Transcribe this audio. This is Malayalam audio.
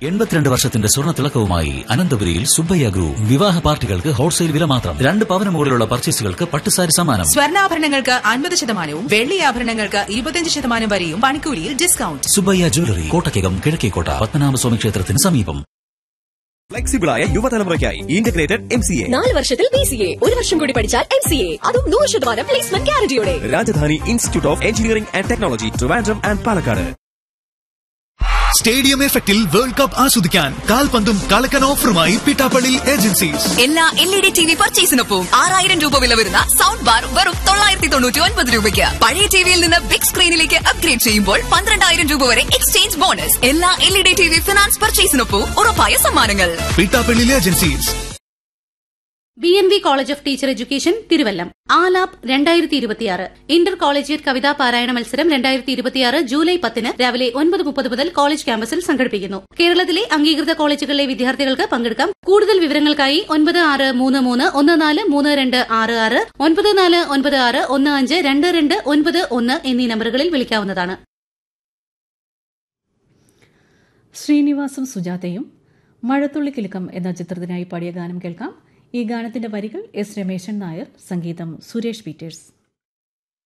എൺപത്തിരണ്ട് വർഷത്തിന്റെ സ്വർണ്ണ തിളക്കവുമായി അനന്തപുരിയിൽ സുബ്ബയ്യ ഗ്രൂപ്പ് വിവാഹ പാർട്ടികൾക്ക് ഹോൾസെയിൽ വില മാത്രം രണ്ട് പവന് മുകളിലുള്ള പർച്ചേസുകൾക്ക് പട്ടുസാരി സമ്മാനം സ്വർണ്ണാഭരണങ്ങൾക്ക് അൻപത് ശതമാനവും വെള്ളി ആഭരണങ്ങൾക്ക് ഇരുപത്തിയഞ്ച് ശതമാനം വരെയും പണിക്കൂലിയിൽ ഡിസ്കൗണ്ട് സുബ്ബയ്യ ജ്വല്ലറി കോട്ടയ്ക്കകം കിഴക്കേക്കോട്ട പത്മനാഭസ്വാമി ക്ഷേത്രത്തിന് സമീപം ഫ്ലെക്സിബിളായ യുവതലമുറയ്ക്കായി ഇന്റഗ്രേറ്റഡ് എം സി എ നാല് വർഷത്തിൽ ബി സി എ ഒരു വർഷം കൂടി പഠിച്ചാൽ എം സി എ അതും നൂറ് ശതമാനം പ്ലേസ്മെന്റ് ഗ്യാരണ്ടിയോടെ Rajadhani institute of engineering and technology Trivandrum and Palakkad stadium എഫക്റ്റിൽ വേൾഡ് കപ്പ് ആസ്വദിക്കാൻ കാൽപന്തും കളക്കൻ ഓഫറുമായി പിട്ടാപ്പള്ളി ഏജൻസീസ് എല്ലാ L E D T V പർച്ചേസിനൊപ്പം ആറായിരം രൂപ വില വരുന്ന സൗണ്ട് ബാർ വെറും തൊള്ളായിരത്തി തൊണ്ണൂറ്റി ഒൻപത് രൂപയ്ക്ക് പഴയ ടിവിയിൽ നിന്ന് ബിഗ് സ്ക്രീനിലേക്ക് അപ്ഗ്രേഡ് ചെയ്യുമ്പോൾ പന്ത്രണ്ടായിരം രൂപ വരെ എക്സ്ചേഞ്ച് ബോണസ് എല്ലാ L E D T V finance പർച്ചേസിനൊപ്പം ഉറപ്പായ സമ്മാനങ്ങൾ Pittappilly agencies B N V college of teacher education Thiruvallam Alap രണ്ടായിരത്തി ഇരുപത്തിയാറ് ഇന്റർ കോളേജിയറ്റ് കവിതാ പാരായണ മത്സരം രണ്ടായിരത്തി ഇരുപത്തിയാറ് ജൂലൈ പത്തിന് രാവിലെ ഒൻപത് മുപ്പത് മുതൽ കോളേജ് ക്യാമ്പസിൽ സംഘടിപ്പിക്കുന്നു കേരളത്തിലെ അംഗീകൃത കോളേജുകളിലെ വിദ്യാർത്ഥികൾക്ക് പങ്കെടുക്കാം കൂടുതൽ വിവരങ്ങൾക്കായി ഒൻപത് ആറ് മൂന്ന് മൂന്ന് ഒന്ന് നാല് മൂന്ന് രണ്ട് ആറ് ആറ് ഒൻപത് നാല് ഒൻപത് ആറ് ഒന്ന് അഞ്ച് രണ്ട് രണ്ട് ഒൻപത് ഒന്ന് എന്നീ നമ്പറുകളിൽ വിളിക്കാവുന്നതാണ് ശ്രീനിവാസും സുജാതയും മഴത്തുള്ളിക്കിലുക്കം എന്ന ചിത്രത്തിനായി പാടിയ ഗാനം കേൾക്കാം ഈ ഗാനത്തിന്റെ വരികൾ എസ് രമേശൻ നായർ സംഗീതം സുരേഷ് പീറ്റേഴ്സ്